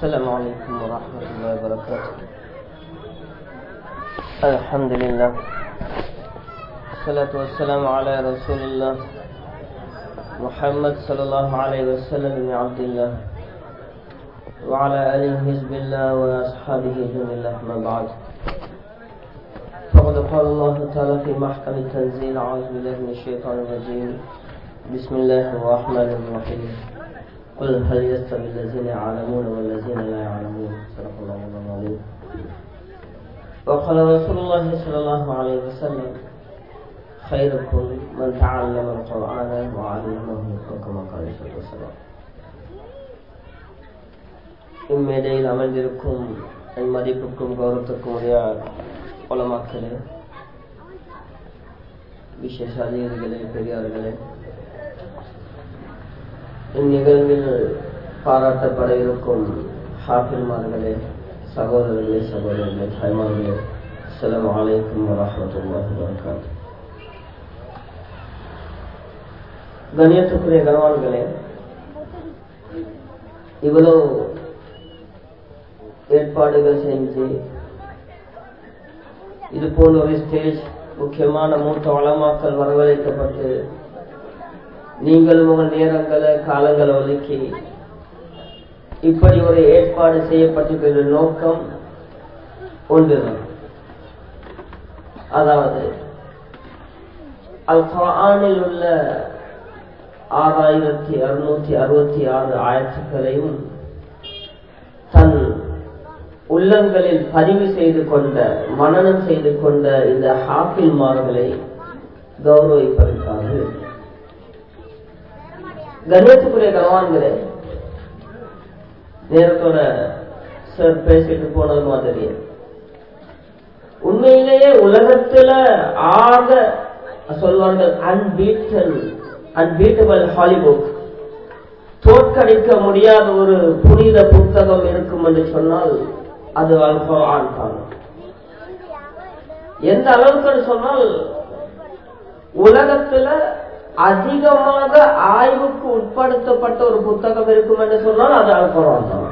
السلام عليكم ورحمة الله وبركاته الحمد لله الصلاة والسلام على رسول الله محمد صلى الله عليه وسلم بن عبد الله وعلى آله حزب الله وأصحابه جند الله ما بعد فقد قال الله تعالى في محكم التنزيل أعوذ بالله من الشيطان الرجيم بسم الله الرحمن الرحيم قل هل يستوي الذين يعلمون والذين لا يعلمون صدق الله العظيم وقال رسول الله صلى الله عليه وسلم خيركم من تعلم القرآن وعلمه وكما قال صلى الله عليه وسلم இம்மேடையில் அமர்ந்திருக்கும் என் மதிப்புக்கும் கௌரவத்திற்கும் உடைய உலமாக்களே விசேஷ அதிகாரிகளே பெரியார்களே இந்நிகழ்வில் பாராட்டப்பட இருக்கும் ஹாஃபில்மார்களே சகோதரர்களே சகோதரர்களே தாய்மார்களே அஸ்ஸலாமு அலைக்கும் வரஹ்மத்துல்லாஹி வபரகாத்துஹு கண்ணியத்துக்குரிய கனவான்களே இவ்வளவு ஏற்பாடுகள் செஞ்சு இது போன்ற ஒரு ஸ்டேஜ் முக்கியமான மூத்த வளமாக்கல் வரவழைக்கப்பட்டு நீங்களும் உங்கள் நேரங்களை காலங்களை ஒதுக்கி இப்படி ஒரு ஏற்பாடு செய்யப்பட்டிருக்கிற நோக்கம் ஒன்றுதான் அதாவது அல் குரானில் உள்ள ஆறாயிரத்தி அறுநூத்தி அறுபத்தி ஆறு ஆயிரத்துக்களையும் தன் உள்ளங்களில் பதிவு செய்து கொண்ட மனநம் செய்து கொண்ட இந்த ஹாஃபில்மார்களை கௌரவிப்பதற்காக கணேசக்குரிய கனவான்களே நேரத்தோட சார் பேசிட்டு போனது மாதிரி உண்மையிலேயே உலகத்துல ஆக சொல்வார்கள் அன்பீட்டன் அன்பீட்டபிள் ஹாலிவுட் தோற்கடிக்க முடியாத ஒரு புனித புத்தகம் இருக்கும் என்று சொன்னால் அது அல் குரான் தான் எந்த அளவுக்கு சொன்னால் உலகத்துல அதிகமாக ஆய்வுக்கு உட்படுத்தப்பட்ட ஒரு புத்தகம் இருக்கும் என்று சொன்னால் அது அல் குரான் தான்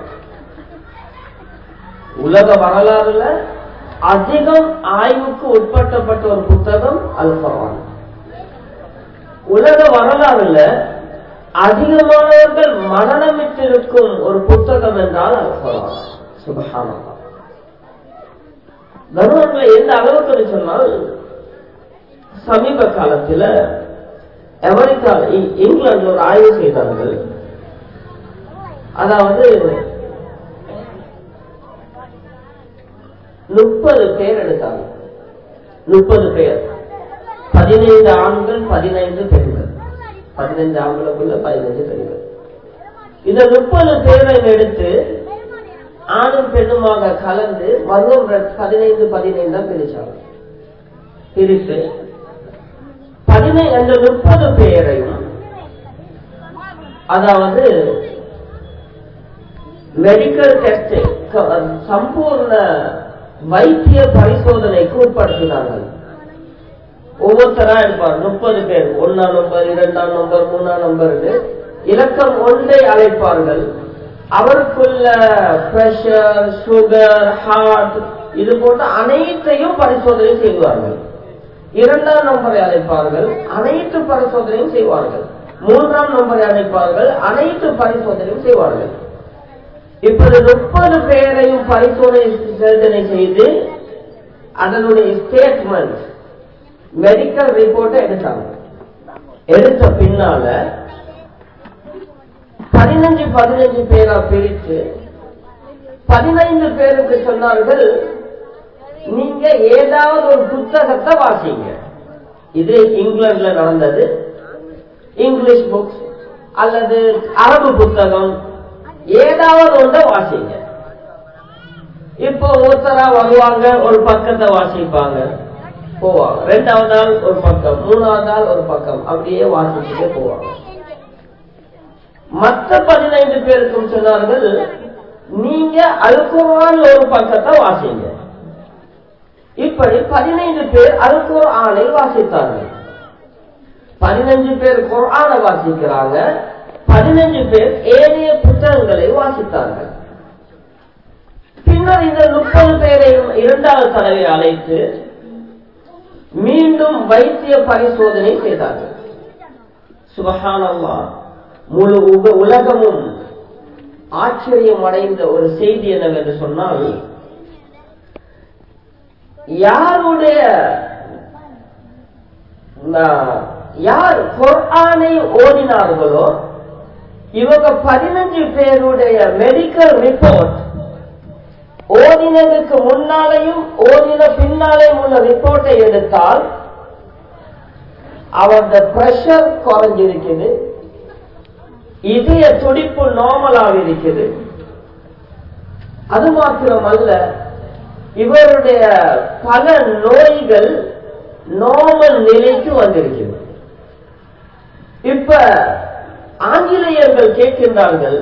உலக வரலாறுல அதிகம் ஆய்வுக்கு உட்படுத்தப்பட்ட ஒரு புத்தகம் அல் குரான் உலக வரலாறுல அதிகமானவர்கள் மரணமிட்டிருக்கும் ஒரு புத்தகம் என்றால் அல் குரான் சுபஹானல்லா கவர்மெண்ட்ல எந்த அளவுக்கு சொன்னால் சமீப காலத்துல அமெரிக்கா இங்கிலாந்துல ஒரு ஆய்வு செய்தார்கள் அதாவது முப்பது பேர் எடுத்தாங்க முப்பது பேர் பதினைந்து ஆண்கள் பதினைந்து பெண்கள் பதினைந்து ஆண்களுக்குள்ள பதினைந்து பெண்கள் இந்த முப்பது பேரை எடுத்து ஆணும் பெண்ணுமாக கலந்து மருவம் பதினைந்து பதினைந்து தான் பிரிச்சாங்க பிரித்து பதினைந்து அந்த முப்பது பேரையும் அதாவது மெடிக்கல் டெஸ்ட் சம்பூர்ண வைத்திய பரிசோதனைக்கு உட்படுத்தினார்கள் ஒவ்வொருத்தரா இருப்பார் முப்பது பேர் ஒன்னாம் நம்பர் இரண்டாம் நம்பர் மூணாம் நம்பர் இலக்கம் ஒன்றை அழைப்பார்கள் அவருக்குள்ள பிரஷர் சுகர் ஹார்ட் இது போன்ற அனைத்தையும் பரிசோதனை செய்வார்கள் இரண்டாம் நம்பரை அழைப்பார்கள் அனைத்து பரிசோதனையும் செய்வார்கள் மூன்றாம் நம்பரை அழைப்பார்கள் அனைத்து பரிசோதனையும் செய்வார்கள் இப்போது முப்பது பேரையும் பரிசோதனை செய்து அதனுடைய ஸ்டேட்மெண்ட் மெடிக்கல் ரிப்போர்ட்டை எடுத்தாங்க எடுத்த பின்னால பதினஞ்சு பதினஞ்சு பேரா பிரித்து பதினைந்து பேருக்கு சொன்னார்கள் நீங்க ஏதாவது ஒரு புத்தகத்தை வாசிங்க இது இங்கிலாந்துல நடந்தது இங்கிலீஷ் புக்ஸ் அல்லது அரபு புத்தகம் ஏதாவது ஒன்றை வாசிங்க இப்போ ஒருத்தரா வருவாங்க ஒரு பக்கத்தை வாசிப்பாங்க போவாங்க ரெண்டாவது நாள் ஒரு பக்கம் மூணாவது நாள் ஒரு பக்கம் அப்படியே வாசிச்சுட்டே போவாங்க மற்ற பதினைந்து பேருக்கும் சொன்னார்கள் நீங்க அல்குரான் ஒரு பக்கத்தை வாசிங்க இப்படி பதினைந்து பேர் அல்குர் ஆணை வாசித்தார்கள் பதினஞ்சு பேர் குரான வாசிக்கிறாங்க பதினஞ்சு பேர் ஏனைய புத்தகங்களை வாசித்தார்கள் இரண்டாவது தடவை அழைத்து மீண்டும் வைத்திய பரிசோதனை செய்தார்கள் சுபஹானல்லா முழு உக- உலகமும் ஆச்சரியம் அடைந்த ஒரு செய்தி என்னவென்று சொன்னால் யாருடைய நா- யார் குர்ஆனை ஓதினார்களோ இவங்க பதினஞ்சு பேருடைய மெடிக்கல் ரிப்போர்ட் ஓதினதுக்கு முன்னாலையும் ஓதின பின்னாலையும் உள்ள ரிப்போர்ட்டை எடுத்தால் அவருடைய பிரஷர் குறைஞ்சிருக்குது இதய துடிப்பு நார்மலாக இருக்குது அது மாத்திரமல்ல இவருடைய பல நோய்கள் நார்மல் நிலைக்கு வந்திருக்கிறது இப்ப ஆங்கிலேயர்கள் கேட்கின்றார்கள்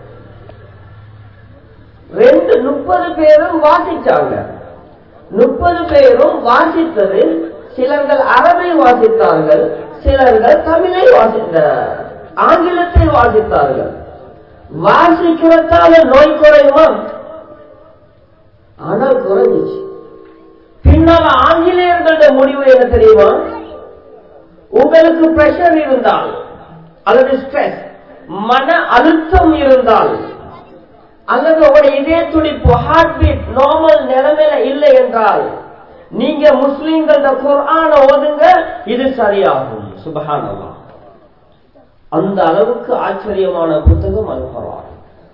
ரெண்டு முப்பது பேரும் வாசிச்சாங்க முப்பது பேரும் வாசித்தது சிலர்கள் அரபை வாசித்தார்கள் சிலர்கள் தமிழை வாசித்த ஆங்கிலத்தை வாசித்தார்கள் வாசிக்கிறதால நோய் குறையுமா ஆனால் குறைஞ்சிச்சு பின்னால் ஆங்கிலேயர்களுடைய முடிவு என்ன தெரியுமா உங்களுக்கு பிரஷர் இருந்தால் அல்லது ஸ்ட்ரெஸ் மன அழுத்தம் இருந்தால் அல்லது உங்களுடைய இதய துடிப்பு ஹார்ட் பீட் நார்மல் நிலைமையில இல்லை என்றால் நீங்க முஸ்லீம்கள் குர்ஆன ஓதுங்க இது சரியாகும் சுபஹானல்லாஹ் அந்த அளவுக்கு ஆச்சரியமான புத்தகம் அல் குர்ஆன்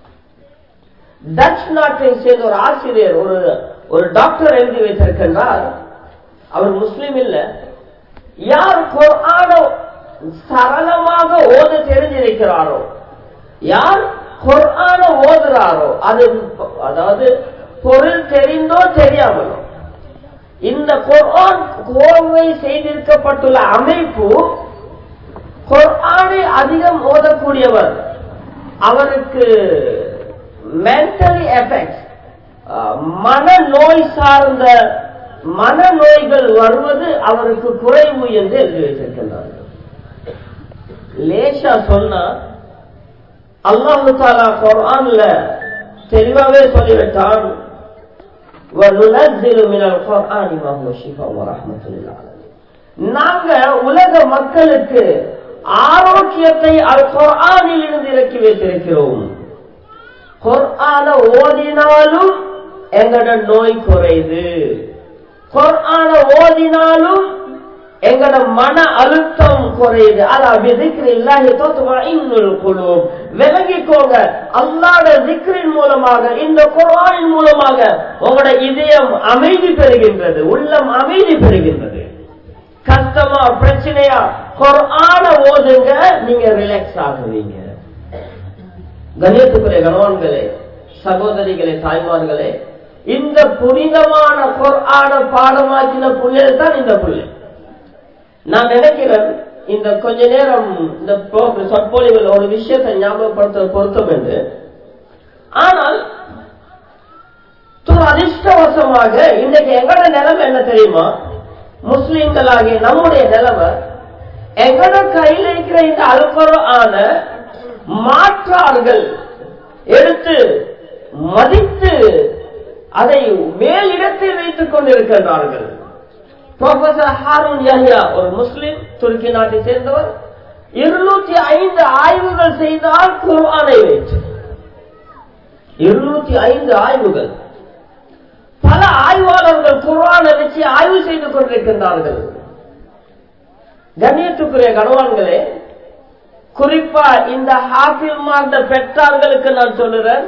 டச் நாட்டை சேர்ந்த ஒரு ஆசிரியர் ஒரு ஒரு டாக்டர் எழுதி வைத்திருக்கின்றார் அவர் முஸ்லீம் இல்ல யார் குர்ஆன சரளமாக ஓத தெரிஞ்சிருக்கிறாரோ யார் குர்ஆன ஓதுறாரோ அது அதாவது பொருள் தெரிந்தோ தெரியாமலோ இந்த குர்ஆன் கோர்வை செய்திருக்கப்பட்டுள்ள அமைப்பு குர்ஆனை அதிகம் ஓதக்கூடியவர் அவருக்கு மென்டலி எஃபெக்ட் மனநோய் சார்ந்த மனநோய்கள் வருவது அவருக்கு குறைவு என்று எழுதி வைத்திருக்கின்றார்கள் லேசா சொன்னா அல்லாஹு தாலா குர்ஆன்ல தெளிவாவே சொல்லிவிட்டான் وَنُنَزِّلُ مِنَ الْقُرْآنِ مَا هُوَ شِفَاءٌ وَرَحْمَةٌ لِلْعَالَمِينَ நாங்க உலக மக்களுக்கு ஆரோக்கியத்தை அல் குர்ஆனில் இருந்து இறக்கி வைத்திருக்கிறோம் குர்ஆன ஓதினாலும் எங்கட நோய் குறையுது குர்ஆன ஓதினாலும் எங்கட மன அழுத்தம் குறையுது அதா விதிக்கிறில்லாஹி தத்மஇன்னுல் குலூப் விளங்கிக்கோங்க அல்லாஹ்ட ஜிக்ரின் மூலமாக இந்த குர்ஆனின் மூலமாக உங்களோட இதயம் அமைதி பெறுகின்றது உள்ளம் அமைதி பெறுகின்றது கஷ்டமா பிரச்சனையா குர்ஆன ஓதுங்க நீங்க ரிலாக்ஸ் ஆகுவீங்க கண்ணியத்துக்குரிய கணவான்களே சகோதரிகளே தாய்மார்களே இந்த புனிதமான குர்ஆன பாடமாக்கின புள்ளைகள் தான் இந்த புள்ளை நான் நினைக்கிறேன் இந்த கொஞ்ச நேரம் இந்த சொற்பொழிவில் ஒரு விஷயத்தை ஞாபகப்படுத்த பொருத்தம் என்று ஆனால் அதிர்ஷ்டவசமாக இன்றைக்கு எங்களோட நிலைமை என்ன தெரியுமா முஸ்லிம்களாகிய நம்முடைய நிலைமை எங்களோட கையில் இருக்கிற இந்த அல்பரோ ஆன மாற்றார்கள் எடுத்து மதித்து அதை மேலிடத்தில் வைத்துக் கொண்டிருக்கின்றார்கள் ப்ரொஃபசர் ஹாரூன் யஹ்யா ஒரு முஸ்லிம் துருக்கி நாட்டை சேர்ந்தவர் இருநூத்தி ஐந்து ஆய்வுகள் செய்தால் குர்ஆனை வைத்து இருநூத்தி ஐந்து ஆய்வுகள் பல ஆய்வாளர்கள் குர்ஆனை வச்சு ஆய்வு செய்து கொண்டிருக்கின்றார்கள் கண்ணியத்துக்குரிய கணவான்களே குறிப்பா இந்த ஹாஃபில் மார்ந்த பெற்றார்களுக்கு நான் சொல்லுறேன்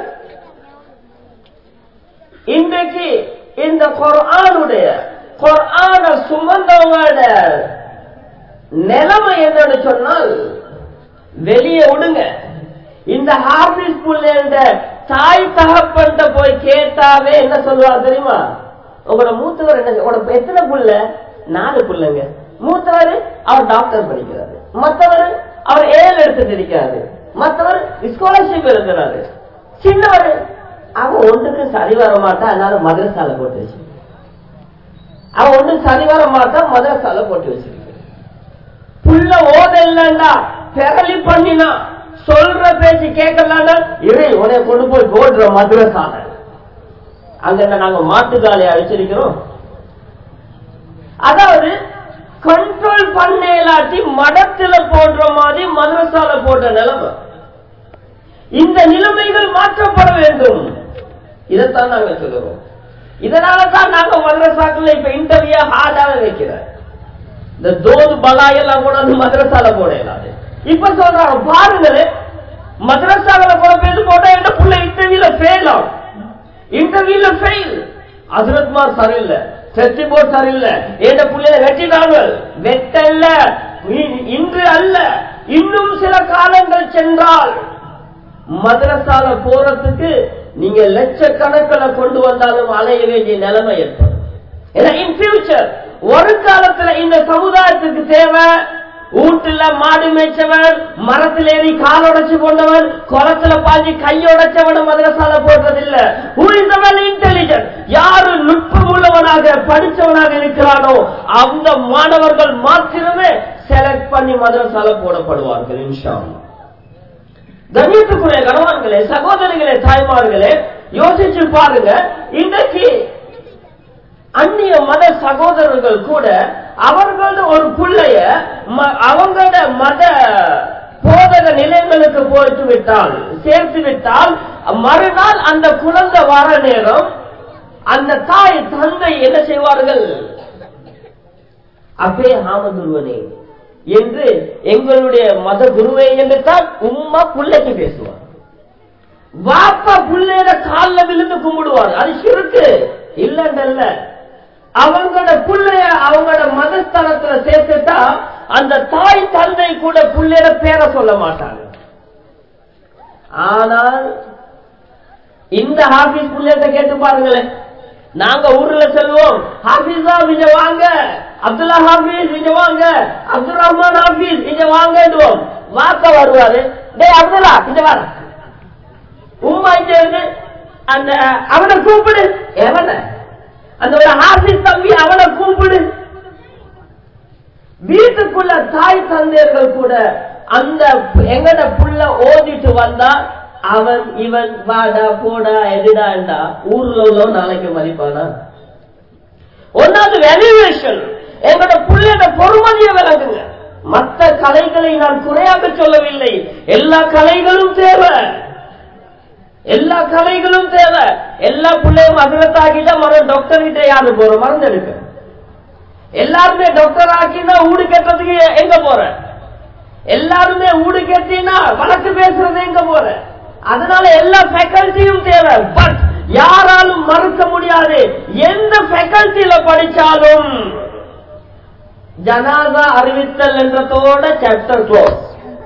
இன்றைக்கு இந்த குர்ஆனுடைய குர்ஆன சுமந்தவங்களோட நிலைமை என்னன்னு சொன்னால் வெளியே விடுங்க இந்த ஹாபிஸ் புள்ள தாய் தகப்பன்ட்ட போய் கேட்டாவே என்ன சொல்லுவார் தெரியுமா உங்களோட மூத்தவர் என்ன உங்களோட எத்தனை புள்ள நாலு புள்ளைங்க மூத்தவர் அவர் டாக்டர் படிக்கிறாரு மற்றவர் அவர் ஏழு எடுத்துட்டு இருக்கிறாரு மற்றவர் ஸ்காலர்ஷிப் எழுதுறாரு சின்னவர் அவன் ஒன்றுக்கு சரி வர மாட்டான் அதனால மதரசால போட்டு வச்சு அவன் ஒண்ணு சரி வர மாட்டான் மதரசால போட்டு வச்சிருக்கு புள்ள ஓதல்லா பெரளி பண்ணினா சொல்ற பேச்சு கேட்கலான்னா இறை உனைய கொண்டு போய் போடுற மதரசால அங்க என்ன நாங்க மாட்டுக்காலை அழிச்சிருக்கிறோம் அதாவது கண்ட்ரோல் பண்ண இல்லாட்டி மடத்துல போடுற மாதிரி மதரசால போடுற நிலைமை இந்த நிலைமைகள் மாற்றப்பட வேண்டும் இதைத்தான் நாங்க சொல்லுறோம் இதனால தான் நாங்க மதரசாக்கள் இப்ப இன்டர்வியூ ஹார்டாக வைக்கிறேன் இந்த தோது பலாயெல்லாம் கூட அந்த மதரசால போட இயலாது இப்ப சொல்றாங்க பாருங்களே மதரசாவில கூட பேர் போட்டா என்ன புள்ள இன்டர்வியூல ஃபெயில் ஆகும் இன்டர்வியூல ஃபெயில் அசரத்மார் சரியில்லை செட்டி போர்ட் சரியில்லை எந்த புள்ளைய வெட்டினாங்க வெட்டல்ல இ- இன்று அல்ல இன்னும் சில காலங்கள் சென்றால் மதரசால போறதுக்கு நீங்க லட்சக்கணக்கில் கொண்டு வந்தாலும் அலைய வேண்டிய நிலைமை ஏற்படும் ஏன்னா இன் ஃபியூச்சர் ஒரு காலத்துல இந்த சமுதாயத்துக்கு தேவை வீட்டுல மாடு மேய்ச்சவன் மரத்தில் ஏறி கால் உடைச்சு கொண்டவன் குளத்துல பாஞ்சி கை உடைச்சவன் மதரசால போடுறது இல்ல Who is the well intelligent? யாரு நுட்பம் உள்ளவனாக படிச்சவனாக இருக்கிறானோ அந்த மாணவர்கள் மாத்திரமே செலக்ட் பண்ணி மதரசால போடப்படுவார்கள் இன்ஷா அல்லாஹ். கண்ணியத்துக்குரிய கணவான்களே சகோதரிகளே தாய்மார்களே யோசிச்சு பாருங்க இன்றைக்கு அந்நிய மத சகோதரர்கள் கூட அவர்களோட ஒரு பிள்ளைய ம- அவங்களோட மத போதக நிலையங்களுக்கு போயிட்டு விட்டால் சேர்த்து விட்டால் மறுநாள் அந்த குழந்தை வர நேரம் அந்த தாய் தந்தை என்ன செய்வார்கள் அப்பே ஹாமதுருவனே என்று எங்களுடைய மத குருவே என்று தான் உம்மா புள்ளைக்கு பேசுவார் வாப்பா புள்ளையோட கால்ல விழுந்து கும்பிடுவார் அது சிறுக்கு இல்லண்டல்ல அவங்களோட புள்ளைய அவங்களோட மதஸ்தலத்துல சேர்த்துட்டா அந்த தாய் தந்தை கூட புள்ளையோட பேரை சொல்ல மாட்டாங்க ஆனால் இந்த ஹாபிஸ் புள்ளையிட்ட கேட்டு பாருங்களேன் நாங்க ஊர்ல செல்வோம் ஹாபிஸா இங்க வாங்க அப்துல்லா ஹாபிஸ் இங்க வாங்க அப்துல் ரஹ்மான் ஹாபிஸ் இங்க வாங்கடுவோம் வாக்க வருவாரு டேய் அப்துல்லா இங்க வர உம்மா இங்க இருந்து அந்த அவனை கூப்பிடு எவன அந்த ஒரு ஹாபிஸ் தம்பி அவனை கூப்பிடு வீட்டுக்குள்ள தாய் தந்தையர்கள் கூட அந்த எங்கட புள்ள ஓதிட்டு வந்தா அவன் இவன் வாடா போடா எதுடாண்டா ஊர்ல உள்ளவன் நாளைக்கு மதிப்பானா ஒன்னாவது வேல்யூவேஷன் எங்களோட புள்ளையோட பொறுமதியை விளங்குங்க மற்ற கலைகளை நான் குறையாக சொல்லவில்லை எல்லா கலைகளும் தேவை எல்லா கலைகளும் தேவை எல்லா பிள்ளையும் அதிரத்தாக்கிட்டா மரம் டாக்டர் கிட்ட யாரு போறோம் மருந்து எடுக்க எல்லாருமே டாக்டர் ஆக்கினா ஊடு கட்டுறதுக்கு எங்க போற எல்லாருமே ஊடு கட்டினா வழக்கு பேசுறது எங்க போற அதனால எல்லா ஃபேக்கல்ட்டியும் தேவை பட் யாராலும் மறுக்க முடியாது எந்த ஃபேக்கல்ட்டியில படிச்சாலும் ஜனாதா அறிவித்தல் என்றதோட சாப்டர் க்ளோஸ்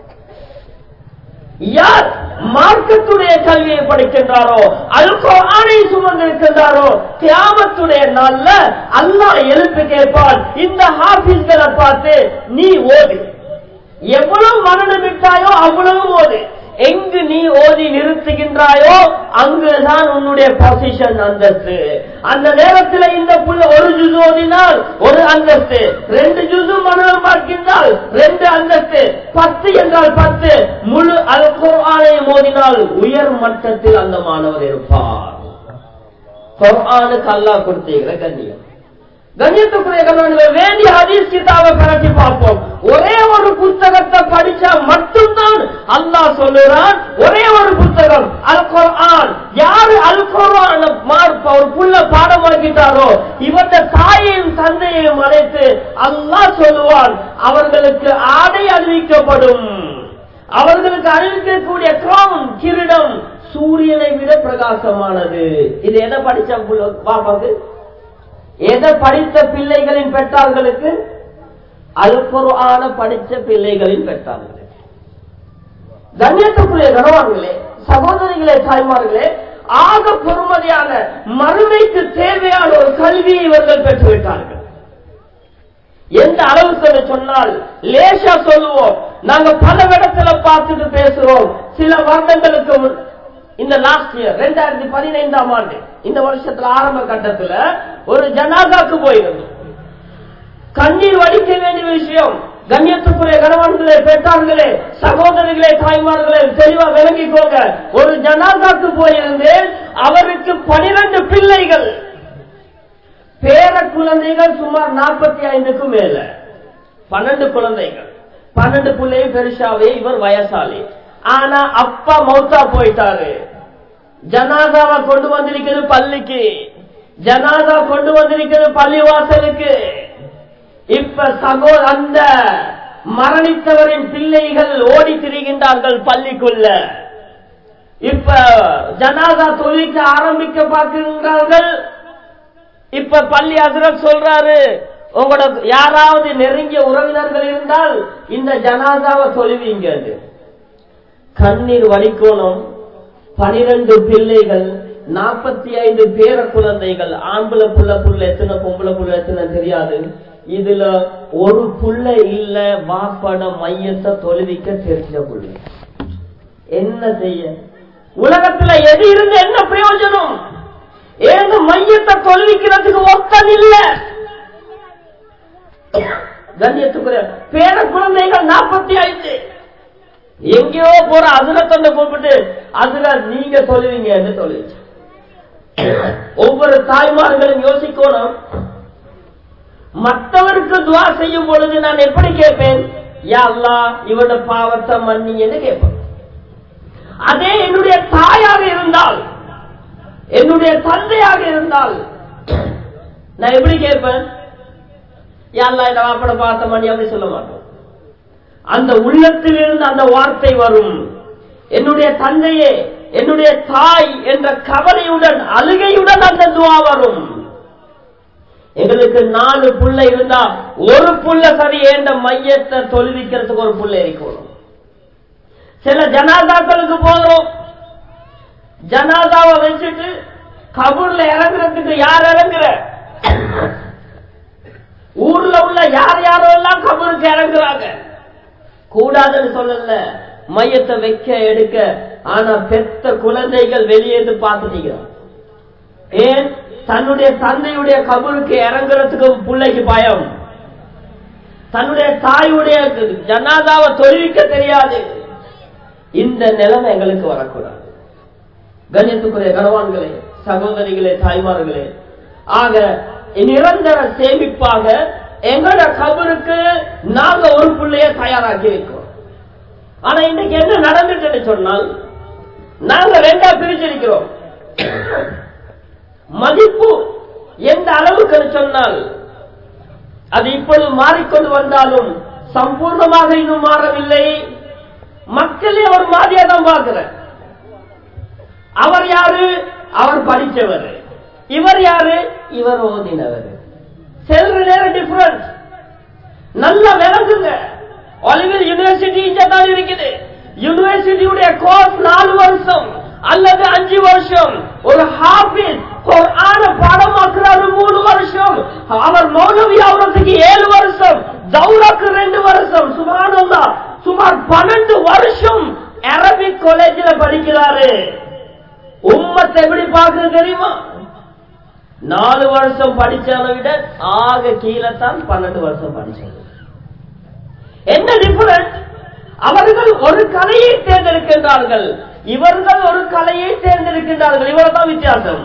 யார் மார்க்கத்துடைய கல்வியை படிக்கின்றாரோ அல்கோ ஆணை சுமந்திருக்கின்றாரோ கியாமத்துடைய நாள்ல அல்லாஹ் எழுப்பி கேட்பான் இந்த ஹாபிஸ்களை பார்த்து நீ ஓது எவ்வளவு மரணம் விட்டாயோ அவ்வளவு ஓது எங்கு நீ ஓதி நிறுத்துகின்றாயோ அங்குதான் உன்னுடைய பொசிஷன் அந்தஸ்து அந்த நேரத்தில் இந்த புள்ள ஒரு ஜுசு ஓதினால் ஒரு அந்தஸ்து ரெண்டு ஜுசு மனநம் பார்க்கின்றால் ரெண்டு அந்தஸ்து பத்து என்றால் பத்து முழு அல் குர்ஆனையும் ஓதினால் உயர் மட்டத்தில் அந்த மாணவர் இருப்பார் குர்ஆனுக்கு அல்லாஹ் கொடுத்தீங்க கண்ணியம் கண்ணியத்துக்குரிய கணவன்கள் வேண்டிய ஹதீஸ் கிதாபை பரட்டி பார்ப்போம் ஒரே ஒரு புத்தகத்தை படிச்சா மட்டும்தான் அல்லாஹ் சொல்லுறான் ஒரே ஒரு புத்தகம் அல் குர்ஆன் யாரு அல் குர்ஆன் ஒரு புள்ள பாடமாக்கிட்டாரோ இவருடைய தாயையும் தந்தையையும் அழைத்து அல்லாஹ் சொல்லுவான் அவர்களுக்கு ஆடை அறிவிக்கப்படும் அவர்களுக்கு அறிவிக்கக்கூடிய கிரௌன் கிரீடம் சூரியனை விட பிரகாசமானது இது எதை படிச்ச புள்ள- பாப்பாக்கு எதை படித்த பிள்ளைகளின் பெற்றார்களுக்கு அல்குர்ஆன படிச்ச பிள்ளைகளின் பெற்றார்களுக்கு கண்ணியத்துக்குரிய கணவான்களே சகோதரிகளே தாய்மார்களே ஆக பொறுமதியான மறுமைக்கு தேவையான ஒரு கல்வியை இவர்கள் பெற்றுவிட்டார்கள் எந்த அளவுக்கு என்று சொன்னால் லேசா சொல்லுவோம் நாங்க பல இடத்துல பார்த்துட்டு பேசுறோம் சில வருடங்களுக்கு முன் இந்த லாஸ்ட் இயர் ரெண்டாயிரத்தி பதினைந்தாம் ஆண்டு இந்த வருஷத்துல ஆரம்ப கட்டத்துல ஒரு ஜனாதாக்கு போயிருந்தோம் கண்ணீர் வடிக்க வேண்டிய விஷயம் கண்ணியத்துக்குரிய கணவன்களே பெற்றார்களே சகோதரிகளே தாய்மார்களே தெளிவா விளங்கிக்கோங்க ஒரு ஜனாதாக்கு போயிருந்தேன் அவருக்கு பனிரெண்டு பிள்ளை குழந்தைகள் பேர குழந்தைகள் சுமார் நாற்பத்தி ஐந்துக்கும் மேல பன்னெண்டு குழந்தைகள் பன்னெண்டு பிள்ளையும் பெருசாவே இவர் வயசாளி ஆனா அப்பா மௌத்தா போயிட்டாரு ஜனாதாவை கொண்டு வந்திருக்கிறது பள்ளிக்கு ஜனாதா கொண்டு வந்திருக்கிறது பள்ளிவாசலுக்கு இப்ப சகோ அந்த மரணித்தவரின் பிள்ளைகள் ஓடி திரிகின்றார்கள் பள்ளிக்குள்ள இப்ப ஜனாதா தொழிக்க ஆரம்பிக்க பார்க்கின்றார்கள் இப்ப பள்ளி அதிரக் சொல்றாரு உங்களோட யாராவது நெருங்கிய உறவினர்கள் இருந்தால் இந்த ஜனாதாவை தொழுவீங்க கண்ணீர் வடிக்கோணும் பனிரெண்டு பிள்ளைகள் நாற்பத்தி ஐந்து பேர குழந்தைகள் ஆம்பளை புள்ள புள்ள எத்தனை பொம்பளை புள்ள எத்தனை தெரியாது இதுல ஒரு புள்ள இல்ல வாப்பட மையத்தை தொழுவிக்க தெரிஞ்ச புள்ள என்ன செய்ய உலகத்துல எது இருந்து என்ன பிரயோஜனம் ஏங்க மையத்தை தொழுவிக்கிறதுக்கு ஒத்தன் இல்ல கண்ணியத்துக்குரிய பேர குழந்தைகள் நாற்பத்தி ஐந்து எங்கேயோ போற அதுல கொண்டு கூப்பிட்டு அதுல நீங்க சொல்லுவீங்க என்று சொல்லிச்சு ஒவ்வொரு தாய்மார்களும் யோசிக்கணும் மற்றவருக்கு துவா செய்யும் பொழுது நான் எப்படி கேட்பேன் யா அல்லா இவட பாவத்தை மன்னி என்று கேட்பேன் அதே என்னுடைய தாயாக இருந்தால் என்னுடைய தந்தையாக இருந்தால் நான் எப்படி கேட்பேன் யாழ்லா இந்த வாப்பட பார்த்த மணி அப்படி சொல்ல மாட்டோம் அந்த உள்ளத்தில் இருந்து அந்த வார்த்தை வரும் என்னுடைய தந்தையே என்னுடைய தாய் என்ற கவலையுடன் அழுகையுடன் அந்த துவா வரும் எங்களுக்கு நாலு புள்ள இருந்தா ஒரு புள்ள சரி என்ற மையத்தை தொழுவிக்கிறதுக்கு ஒரு புள்ள இருக்கணும் சில ஜனாதாக்களுக்கு போகிறோம் ஜனாதாவை வச்சுட்டு கபூர்ல இறங்குறதுக்கு யார் இறங்குற ஊர்ல உள்ள யார் யாரோ எல்லாம் கபூருக்கு இறங்குறாங்க கூடாதுன்னு சொல்லல மையத்தை வைக்க எடுக்க ஆனா பெத்த குழந்தைகள் வெளியேந்து பார்த்துட்டீங்க ஏன் தன்னுடைய தந்தையுடைய கபூருக்கு இறங்குறதுக்கு பிள்ளைக்கு பயம் தன்னுடைய தாயுடைய ஜனாதாவை தொழிலிக்க தெரியாது இந்த நிலைமை எங்களுக்கு வரக்கூடாது கண்ணியத்துக்குரிய கனவான்களே சகோதரிகளே தாய்மார்களே ஆக நிரந்தர சேமிப்பாக எங்களோட கபருக்கு நாங்க ஒரு பிள்ளைய தயாராக்கி வைக்கிறோம் ஆனா இன்னைக்கு என்ன நடந்துட்டு சொன்னால் நாங்க ரெண்டா பிரிச்சிருக்கிறோம் மதிப்பு எந்த அளவுக்கு சொன்னால் அது இப்பொழுது மாறிக்கொண்டு வந்தாலும் சம்பூர்ணமாக இன்னும் மாறவில்லை மக்களே ஒரு மாதிரியா தான் பார்க்கிற அவர் யாரு அவர் படிச்சவர் இவர் யாரு இவர் ஓதினவர் செல்ற நேரம் டிஃபரன்ஸ் நல்லா விளங்குங்க ஒலிவில் யூனிவர்சிட்டி தான் இருக்குது யூனிவர்சிட்டியுடைய கோர்ஸ் நாலு வருஷம் அல்லது அஞ்சு வருஷம் ஒரு ஹாபிஸ் ஆன பாடமாக்குறாரு மூணு வருஷம் அவர் மௌனவி ஆகுறதுக்கு ஏழு வருஷம் ஜவுராக்கு ரெண்டு வருஷம் சுமானந்தா சுமார் பன்னெண்டு வருஷம் அரபிக் காலேஜில் படிக்கிறாரு உம்மத்தை எப்படி பாக்குறது தெரியுமா நாலு வருஷம் படிச்சவனை விட ஆக கீழே தான் பன்னெண்டு வருஷம் படிச்சது என்ன டிஃபரன்ஸ் அவர்கள் ஒரு கலையை தேர்ந்தெடுக்கின்றார்கள் இவர்கள் ஒரு கலையை தேர்ந்தெடுக்கின்றார்கள் இவ்வளவுதான் வித்தியாசம்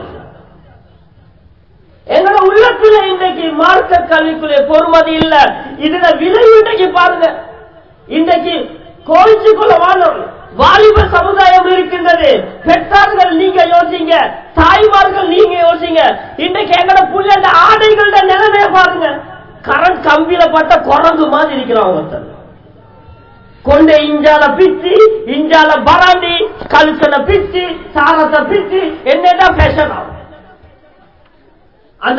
எங்களோட உள்ளத்துல இன்றைக்கு மார்க்க கல்விக்குள்ளே பொறுமதி இல்ல இதுல விலை இன்றைக்கு பாருங்க இன்றைக்கு கோவிச்சுக்குள்ள வாழும் வாலிப சமுதாயம் இருக்கின்றது பெற்றார்கள் நீங்க யோசிங்க தாய்மார்கள் நீங்க யோசிங்க இன்றைக்கு எங்கட புள்ள ஆடைகளோட நிலைமைய பாருங்க கரண்ட் கம்பியில பட்ட குரங்கு மாதிரி இருக்கிறான் ஒருத்தர் கொண்ட இஞ்சால பிச்சு இஞ்சால பராண்டி கழுசன பிச்சு சாரத்தை பிச்சு என்னதான் ஃபேஷன் ஆகும் அந்த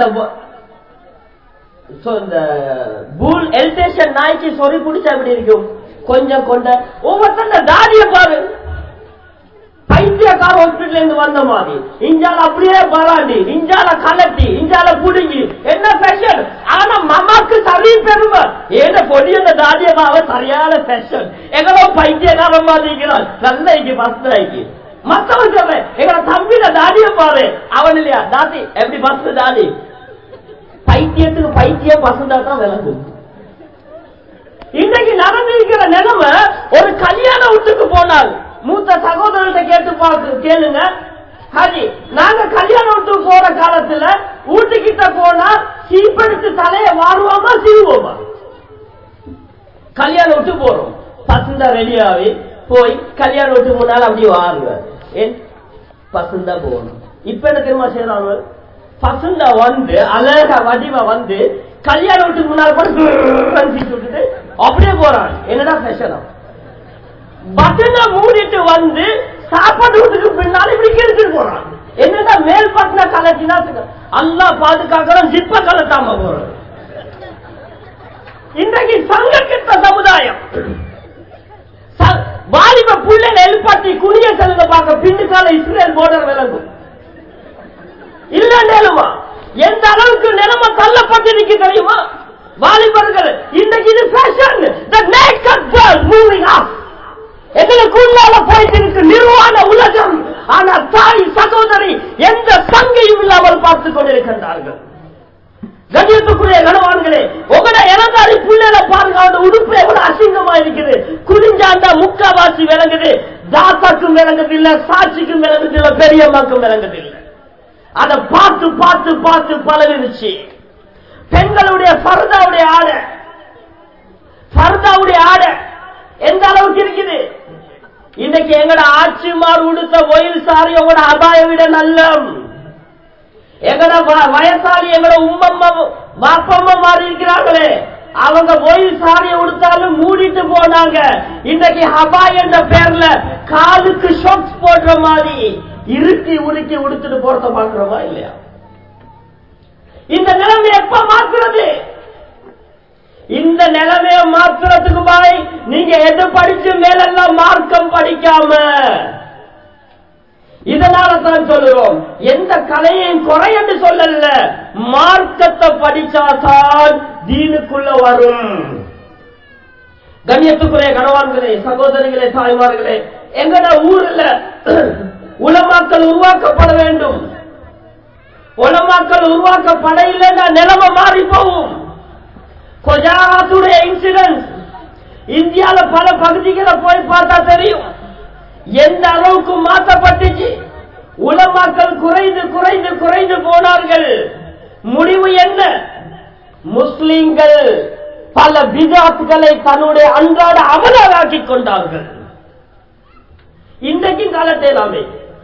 இந்த பூல் எல்டேஷன் நாய்க்கு சொறி பிடிச்சா எப்படி இருக்கும் கொஞ்சம் கொண்ட ஒவ்வொருத்தன் தாடிய பாரு பைத்தியக்கார ஹாஸ்பிட்டல் இருந்து வந்த மாதிரி இஞ்சால அப்படியே பராண்டி இஞ்சால கலட்டி இஞ்சால புடுங்கி என்ன ஃபேஷன் ஆனா மமாக்கு சரி பெருமை ஏன பொடிய தாடியமாவ சரியான ஃபேஷன் எங்களோ பைத்தியக்கார மாதிரி இருக்கிறான் நல்ல இங்க பஸ் ஆகி மத்தவன் சொல்றேன் எங்களை தம்பியில தாடிய பாரு அவன் இல்லையா தாடி எப்படி பஸ் தாடி பைத்தியத்துக்கு பைத்தியம் பசந்தா தான் விளங்கும் இன்னைக்கு நடந்திருக்கிற நிலைமை ஒரு கல்யாண வீட்டுக்கு போனால் மூத்த சகோதரர்கிட்ட கேட்டு பார்த்து கேளுங்க ஹரி நாங்க கல்யாண வீட்டுக்கு போற காலத்துல வீட்டுக்கிட்ட போனா சீப்படுத்து தலைய வாருவோமா சீவுவோமா கல்யாணம் விட்டு போறோம் பசந்தா ரெடியாவே போய் கல்யாணம் விட்டு முன்னால அப்படியே வாருவேன் ஏன் பசந்தா போகணும் இப்ப என்ன தெரியுமா செய்யறாங்க பசந்தா வந்து அழகா வடிவா வந்து கல்யாணம் விட்டு முன்னால போட்டு விட்டுட்டு அப்படியே போறாங்க என்னடா ஃபேஷனா பட்டனை மூடிட்டு வந்து சாப்பாடு வீட்டுக்கு பின்னால இப்படி கிழிச்சிட்டு போறான் என்னடா மேல் பட்டின கலட்டினா அல்லா பாதுகாக்கிறோம் ஜிப்ப கலட்டாம போறோம் இன்றைக்கு சங்க கிட்ட சமுதாயம் ச- வாலிப புள்ளைல எழுப்பாட்டி குனிய செல்லுங்க பார்க்க பின்னுக்கால இஸ்ரேல் போர்டர் விளங்கும் இல்ல நிலமா எந்த அளவுக்கு நிலைமை தள்ளப்பட்டிருக்கு தெரியுமா வாலிபர்கள் இன்னைக்கு இது fashion the naked girl moving up எங்களுக்குள்ளால போயிட்டு இருக்கு நிர்வாண உலகம் ஆனா தாய் சகோதரி எந்த சங்கையும் இல்லாமல் பார்த்துக் கொண்டிருக்கின்றார்கள் கண்ணியத்துக்குரிய கணவான்களே உங்களோட இறந்தாரி புள்ளையில பாருங்க அவனோட உடுப்பு எவ்வளவு அசிங்கமா இருக்குது குடிஞ்சாண்டா முக்காவாசி விளங்குது தாத்தாக்கும் விளங்குது இல்ல சாட்சிக்கும் விளங்குது இல்ல பெரியம்மாக்கும் விளங்குது இல்ல அதை பார்த்து பார்த்து பார்த்து பழகிருச்சு பெண்களுடைய பர்தாவுடைய ஆடை பர்தாவுடைய ஆடை எந்த அளவுக்கு இருக்குது இன்னைக்கு எங்கட ஆட்சிமார் உடுத்த ஒயில் சாரி உங்களோட அபாய விட நல்லம் எங்கட வ- வயசாளி எங்கட உம்மம்மா பாப்பம்மா மாறி இருக்கிறாங்களே அவங்க ஒயில் சாரியை உடுத்தாலும் மூடிட்டு போனாங்க இன்னைக்கு ஹபாய் என்ற பேர்ல காலுக்கு ஷாக்ஸ் போடுற மாதிரி இறுக்கி உருக்கி உடுத்துட்டு போறத பாக்குறோமா இல்லையா இந்த நிலைமை எப்ப மாத்துறது இந்த நிலைமைய மாத்துறதுக்கு பாய் நீங்க எது படிச்சு மேலெல்லாம் மார்க்கம் படிக்காம இதனால தான் சொல்லுறோம் எந்த கலையையும் குறை என்று சொல்லல மார்க்கத்தை படிச்சாதான் தீனுக்குள்ள வரும் கண்ணியத்துக்குரிய கணவான்களே சகோதரிகளே தாய்மார்களே எங்கட ஊர்ல உலமாக்கள் உருவாக்கப்பட வேண்டும் உலமாக்கள் உருவாக்கப்பட இல்லைன்னா நிலைமை மாறி போகும் கொஜாத்துடைய இன்சிடென்ட் இந்தியால பல பகுதிகளை போய் பார்த்தா தெரியும் எந்த அளவுக்கு மாற்றப்பட்டுச்சு உலமாக்கள் குறைந்து குறைந்து குறைந்து போனார்கள் முடிவு என்ன முஸ்லிம்கள் பல பிஜாத்துகளை தன்னுடைய அன்றாட அமலாக்கிக் கொண்டார்கள் இன்றைக்கு காலத்தை நாமே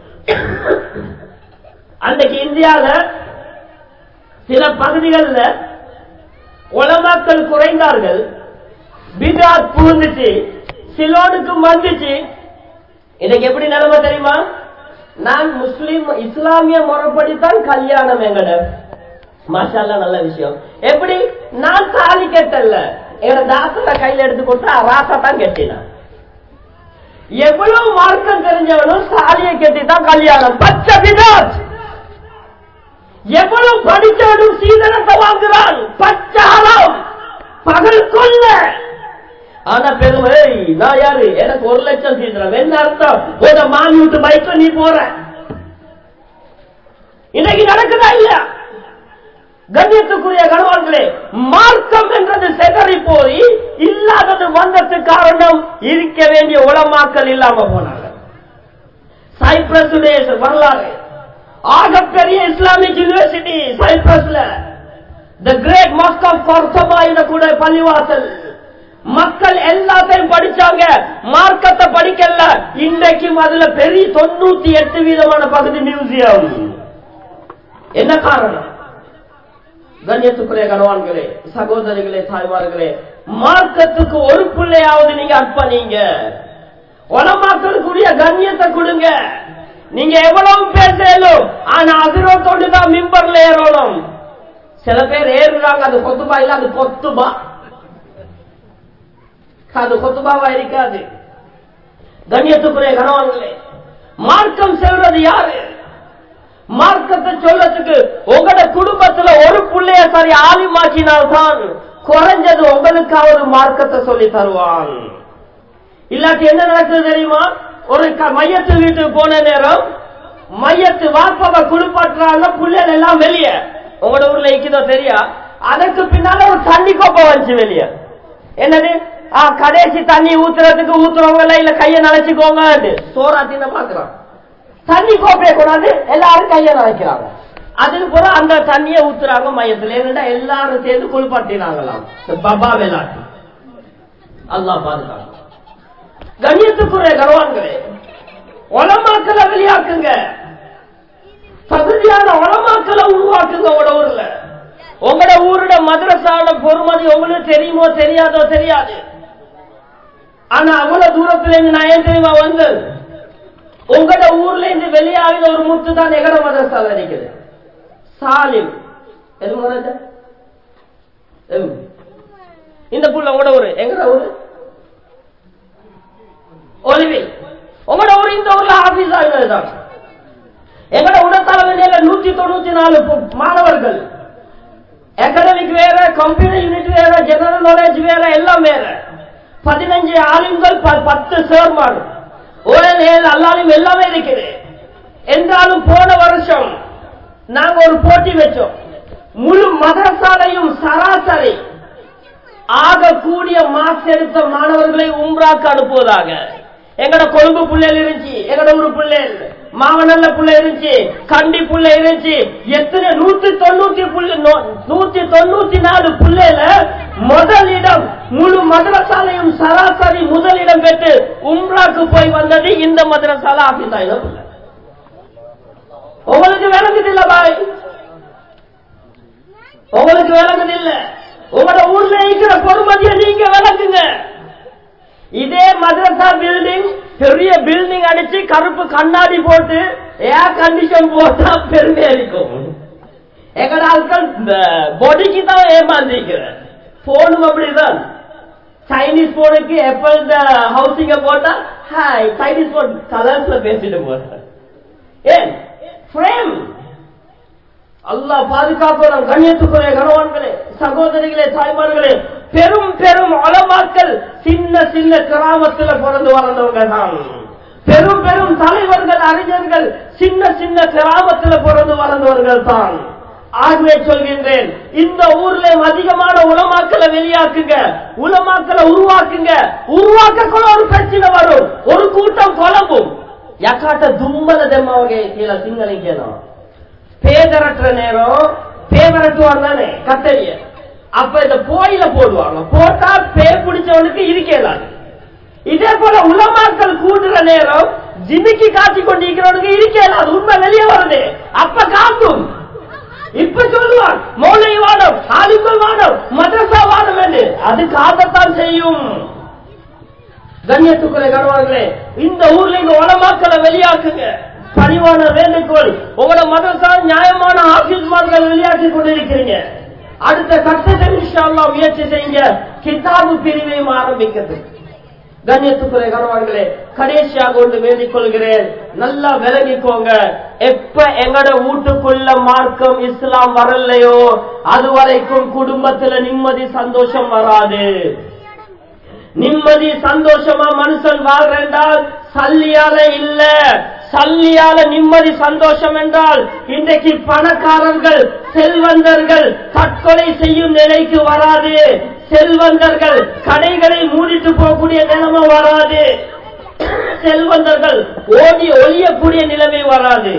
அன்றைக்கு இந்தியால சில பகுதிகளில் உலமாக்கள் குறைந்தார்கள் பிதாத் புகுந்துச்சு சிலோனுக்கு வந்துச்சு இன்னைக்கு எப்படி நிலைமை தெரியுமா நான் முஸ்லிம் இஸ்லாமிய முறைப்படித்தான் கல்யாணம் எங்கட மாஷால்லா நல்ல விஷயம் எப்படி நான் தாலி கட்டல எங்க தாசல கையில எடுத்து கொடுத்தா ராசா தான் கட்டினான் எவ்வளவு மார்க்கம் தெரிஞ்சவனும் சாலியை கட்டி தான் கல்யாணம் பச்சை பிதாத் எவ்வளவு படித்தவனும் சீதனத்தை வாங்குறான் பச்சாரம் பகல் கொல்ல ஆனா பெருமை நான் யாரு எனக்கு ஒரு லட்சம் சீதனம் என்ன அர்த்தம் உன மாமி விட்டு பைக்ல நீ போற இன்னைக்கு நடக்குதா இல்ல கண்ணியத்துக்குரிய கணவான்களே மார்க்கம் என்றது செதறி போய் இல்லாதது வந்ததுக்கு காரணம் இருக்க வேண்டிய உளமாக்கல் இல்லாம போனாங்க சைப்ரஸுடைய வரலாறு ஆகப்பெரிய இஸ்லாமிக் யூனிவர்சிட்டி சைப்ரஸ்ல the great mosque of Cordoba கூட பள்ளிவாசல் மக்கள் எல்லாத்தையும் படிச்சாங்க மார்க்கத்தை படிக்கல இன்றைக்கும் அதுல பெரிய தொண்ணூத்தி எட்டு வீதமான பகுதி மியூசியம் என்ன காரணம் கண்ணியத்துக்குரிய கணவான்களே சகோதரிகளே தாய்மார்களே மார்க்கத்துக்கு ஒரு பிள்ளையாவது நீங்க அர்ப்பணிங்க உலமாக்களுக்குரிய கண்ணியத்தை கொடுங்க நீங்க எவ்வளவு பேசலும் ஆனா அதிரோத்தோடு தான் மிம்பர்ல ஏறணும் சில பேர் ஏறுறாங்க அது கொத்துபா இல்ல அது கொத்துபா அது கொத்துபாவா இருக்காது கண்ணியத்துக்குரிய கணவான்களே மார்க்கம் செல்றது யாரு மார்க்கத்தை சொல்லத்துக்கு உங்களோட குடும்பத்துல ஒரு பிள்ளைய சரி ஆலிமாக்கினால்தான் குறைஞ்சது உங்களுக்கு ஒரு மார்க்கத்தை சொல்லி தருவான் இல்லாட்டி என்ன நடக்குது தெரியுமா ஒரு க- மையத்து வீட்டுக்கு போன நேரம் மையத்து வாப்பவ குளிப்பாட்டுறாங்க புள்ளைகள் எல்லாம் வெளியே உங்களோட ஊர்ல இருக்குதோ தெரியா அதுக்கு பின்னால ஒரு தண்ணி கோப்பை வந்துச்சு வெளியே என்னது ஆ, கடைசி தண்ணி ஊத்துறதுக்கு ஊத்துறவங்க இல்ல கைய நினைச்சுக்கோங்க சோறா தின்ன பாக்குறான் தண்ணி கோப்பைய கூடாது எல்லாரும் கைய நினைக்கிறாங்க அதுக்கு பிற அந்த தண்ணியை ஊத்துறாங்க மையத்துல என்னடா எல்லாரும் சேர்ந்து குளிப்பாட்டினாங்களாம் இந்த பபா விளையாட்டு அல்லாஹ் பாதுகாப்பு கண்ணியத்துக்குரிய கரவான்களே உலமாக்களை வெளியாக்குங்க தகுதியான உலமாக்களை உருவாக்குங்க உங்களோட ஊர்ல உங்களோட ஊரோட மதரசாவோட பொறுமதி உங்களுக்கு தெரியுமோ தெரியாதோ தெரியாது ஆனா அவ்வளவு தூரத்துல இருந்து நான் ஏன் தெரியுமா வந்து உங்களோட ஊர்ல இருந்து வெளியாகிற ஒரு முத்து தான் எகர மதரசால இருக்குது சாலிம் எது முதல்ல? எது? இந்த புள்ள உங்களோட ஊரு எங்கட ஊரு ஒலிவி உங்களோட ஊர் இந்த ஊர்ல ஆபீஸ் ஆகினதுதான் எங்கட உடத்தலைமையில நூத்தி தொண்ணூத்தி நாலு பு- மாணவர்கள் அகாடமிக் வேற கம்ப்யூட்டர் யூனிட் வேற ஜெனரல் நாலேஜ் வேற எல்லாம் வேற பதினஞ்சு ஆளுங்கள் ப- பத்து சேர்மான் ஓஎல்ஏல் அல்லாலும் எல்லாமே இருக்குது என்றாலும் போன வருஷம் நாங்க ஒரு போட்டி வச்சோம் முழு மதரசாலையும் சராசரி ஆக கூடிய மார்க்ஸ் எடுத்த மாணவர்களை உம்ராக்கு அனுப்புவதாக எங்கட கொழும்பு புள்ளைகள் இருந்துச்சு எங்கட ஒரு பிள்ளைகள் மாவனல்ல புள்ளை இருந்துச்சு கண்டி புள்ளை இருந்துச்சு எத்தனை நூத்தி தொண்ணூத்தி புள்ளி நூ- நூத்தி தொண்ணூத்தி நாலு புள்ளையில முதலிடம் முழு மதரசாலையும் சராசரி முதலிடம் பெற்று உம்ராக்கு போய் வந்தது இந்த மதரசால ஆபிசாயில புள்ளை உங்களுக்கு விளங்குது இல்ல பாய் உங்களுக்கு விளங்குது இல்ல உங்களோட ஊர்ல இருக்கிற பொறுமதியை நீங்க விளக்குங்க இதே மதரசா பில்டிங் பெரிய பில்டிங் அடிச்சு கருப்பு கண்ணாடி போட்டு ஏர் கண்டிஷன் போட்டா பெருமையா இருக்கும் எங்கட ஆட்கள் பாடிக்கு தான் ஏமாந்திருக்கிற போனும் அப்படிதான் சைனீஸ் போனுக்கு எப்ப இந்த ஹவுசிங்க போட்டா ஹாய் சைனீஸ் போன் கலர்ஸ்ல பேசிட்டு போறேன் ஏன் ஃப்ரேம் அல்லாஹ் பாதுகாப்போம் கண்ணியத்துக்குரிய கணவான்களே சகோதரிகளே தாய்மார்களே பெரும் பெரும் அலமாக்கள் சின்ன சின்ன கிராமத்துல பிறந்து வளர்ந்தவங்க தான் பெரும் பெரும் தலைவர்கள் அறிஞர்கள் சின்ன சின்ன கிராமத்துல பிறந்து வளர்ந்தவர்கள் தான் ஆகவே சொல்கின்றேன் இந்த ஊர்ல அதிகமான உலமாக்களை வெளியாக்குங்க உலமாக்களை உருவாக்குங்க உருவாக்கக்குள்ள ஒரு பிரச்சனை வரும் ஒரு கூட்டம் குழம்பும் யக்காட்ட தும்மல தெம்மாவகை கீழே சிங்களம் பேதரட்டுற நேரம் பேதரட்டுவார் தானே கத்தரிய அப்ப இந்த போயில போடுவாங்க போட்டா பே பிடிச்சவனுக்கு இருக்கலாது இதே போல உலமாக்கள் கூடுற நேரம் ஜிமிக்கி காட்சி கொண்டிருக்கிறவனுக்கு இருக்கலாது உண்மை வெளியே வருது அப்ப காட்டும் இப்ப சொல்லுவான் மௌலை வானம் ஆலிம்கள் வானம் மதரசா வானம் என்று அது காட்டத்தான் செய்யும் கண்ணியத்துக்குரிய கணவர்களே இந்த ஊர்ல இந்த உலமாக்களை வெளியாக்குங்க பணிவான வேண்டுகோள் உங்களோட மதரசா நியாயமான ஆபீஸ்மார்களை வெளியாக்கி கொண்டிருக்கிறீங்க அடுத்த கட்டத்தை இன்ஷா அல்லாஹ் முயற்சி செய்யுங்க கிதாபு பிரிவையும் ஆரம்பிக்கிறது கண்ணியத்துக்குரிய கணவான்களே கடைசியாக ஒன்று வேண்டிக் கொள்கிறேன் நல்லா விலகிக்கோங்க எப்ப எங்கட வீட்டுக்குள்ள மார்க்கம் இஸ்லாம் வரலையோ அது வரைக்கும் குடும்பத்துல நிம்மதி சந்தோஷம் வராது நிம்மதி சந்தோஷமா மனுஷன் வாழ்றால் சல்லியால இல்ல சல்லியால நிம்மதி சந்தோஷம் என்றால் இன்றைக்கு பணக்காரர்கள் செல்வந்தர்கள் தற்கொலை செய்யும் நிலைக்கு வராது செல்வந்தர்கள் கடைகளை மூடிட்டு போகக்கூடிய நிலைமை வராது செல்வந்தர்கள் ஓடி ஒழியக்கூடிய நிலைமை வராது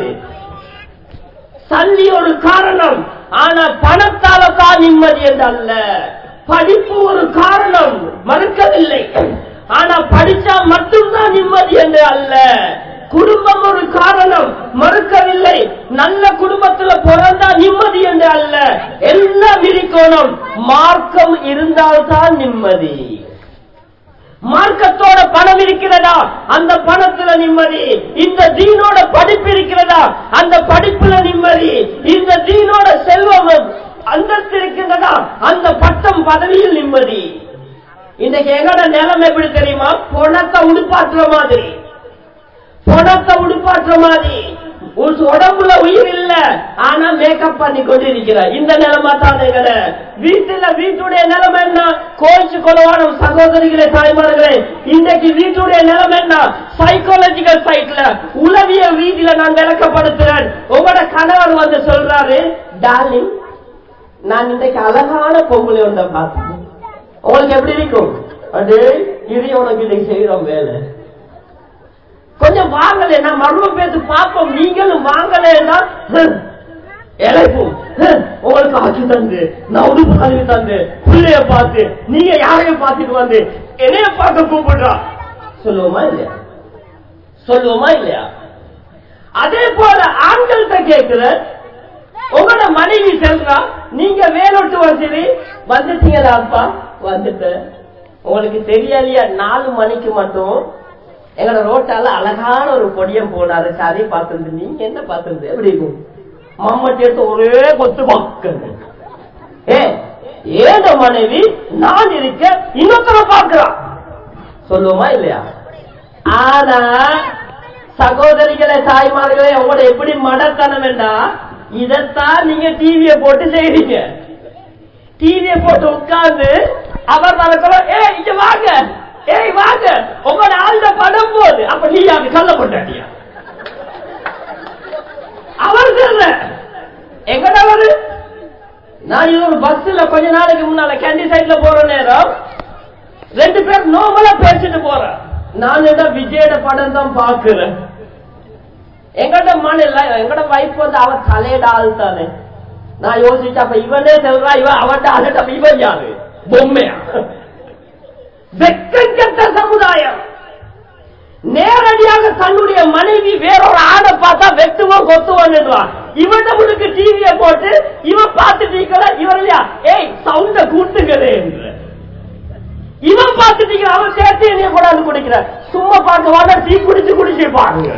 சல்லி ஒரு காரணம் ஆனா பணத்தால தான் நிம்மதி என்று அல்ல படிப்பு ஒரு காரணம் மறுக்கவில்லை ஆனா படிச்சா மட்டும்தான் நிம்மதி என்று அல்ல குடும்பம் ஒரு காரணம் மறுக்கவில்லை நல்ல குடும்பத்துல பிறந்தா நிம்மதி என்று அல்ல எல்லாம் இருக்கணும் மார்க்கம் இருந்தால்தான் நிம்மதி மார்க்கத்தோட பணம் இருக்கிறதா அந்த பணத்துல நிம்மதி இந்த தீனோட படிப்பு இருக்கிறதா அந்த படிப்புல நிம்மதி இந்த தீனோட செல்வம் அந்தஸ்து இருக்கின்றதா அந்த பட்டம் பதவியில் நிம்மதி இன்னைக்கு எங்கட நிலைமை எப்படி தெரியுமா பொணத்தை உடுப்பாற்றுற மாதிரி பொணத்தை உடுப்பாற்றுற மாதிரி உன் உடம்புல உயிர் இல்ல ஆனா மேக்கப் பண்ணி கொண்டு இருக்கிற இந்த நிலைமை தான் எங்கட வீட்டுல வீட்டுடைய நிலைமை என்ன கோச்சு கொலவான சகோதரிகளே தாய்மார்களே இன்றைக்கு வீட்டுடைய நிலைமை என்ன சைக்காலஜிக்கல் சைட்ல உளவிய வீதியில நான் விளக்கப்படுத்துறேன் உங்களோட கணவர் வந்து சொல்றாரு டார்லிங் நான் இன்றைக்கு அழகான பொங்கலை ஒன்றை பார்த்தேன் உங்களுக்கு எப்படி இருக்கும் அடே இது உனக்கு இன்னைக்கு செய்யறோம் வேலை கொஞ்சம் வாங்கல நான் மர்மம் பேசி பார்ப்போம் நீங்களும் வாங்கலன்னா இழைப்பும் ஹ், உங்களுக்கு ஆட்சி தந்து நான் உடுப்பு கல்வி தந்து பிள்ளைய பார்த்து நீங்க யாரையும் பார்த்துட்டு வந்து என்னைய பார்க்க கூப்பிடுறா சொல்லுவோமா இல்லையா சொல்லுவோமா இல்லையா அதே போல ஆண்கள்கிட்ட கேட்கிற உங்களோட மனைவி செல்றா நீங்க வேலொட்டு வசதி வந்துட்டீங்களா அப்பா வந்துட்டு உங்களுக்கு தெரியலையா நாலு மணிக்கு மட்டும் எங்களோட ரோட்டால அழகான ஒரு பொடியம் போனாரு சாரி பார்த்திருந்து நீங்க என்ன பார்த்திருந்து எப்படி இருக்கும் மம்மட்டி எடுத்து ஒரே கொத்து பார்க்க ஏ ஏத மனைவி நான் இருக்க இன்னொருத்தர பார்க்கிறான் சொல்லுவோமா இல்லையா ஆனா சகோதரிகளே தாய்மார்களே உங்களோட எப்படி மடத்தனம் வேண்டா இதத்தான் நீங்க டிவிய போட்டு செய்றீங்க டிவிய போட்டு உட்கார்ந்து அவர் நடக்கிறோம் ஏ இங்க வாங்க ஏய் வாங்க உங்களோட ஆழ்ந்த படம் போது அப்ப நீ அது கல்ல போட்டாட்டியா அவர் சொல்ற எங்கடவரு நான் இது ஒரு பஸ்ல கொஞ்ச நாளைக்கு முன்னால கேண்டி சைட்ல போற நேரம் ரெண்டு பேர் நோமலா பேசிட்டு போறேன் நான் என்ன விஜயோட படம் தான் பாக்குறேன் எங்கட மன இல்ல எங்கட வைஃப் வந்து அவ தலையிட ஆள் தானே நான் யோசிச்சேன் அப்ப இவனே சொல்றா இவன் அவன்கிட்ட அலட்ட அப்ப இவன் யாரு பொம்மையா வெக்கம் கெட்ட சமுதாயம் நேரடியாக தன்னுடைய மனைவி வேறொரு ஆடை பார்த்தா வெட்டுவோம் கொத்துவோம் இவன் நம்மளுக்கு டிவிய போட்டு இவன் பார்த்துட்டீங்களா இவர் இல்லையா ஏய் சவுண்ட கூட்டுங்களே என்று இவன் பார்த்துட்டீங்க அவன் சேர்த்து என்னைய கொண்டாந்து குடிக்கிற சும்மா பார்க்க வாட டீ குடிச்சு குடிச்சு பாருங்க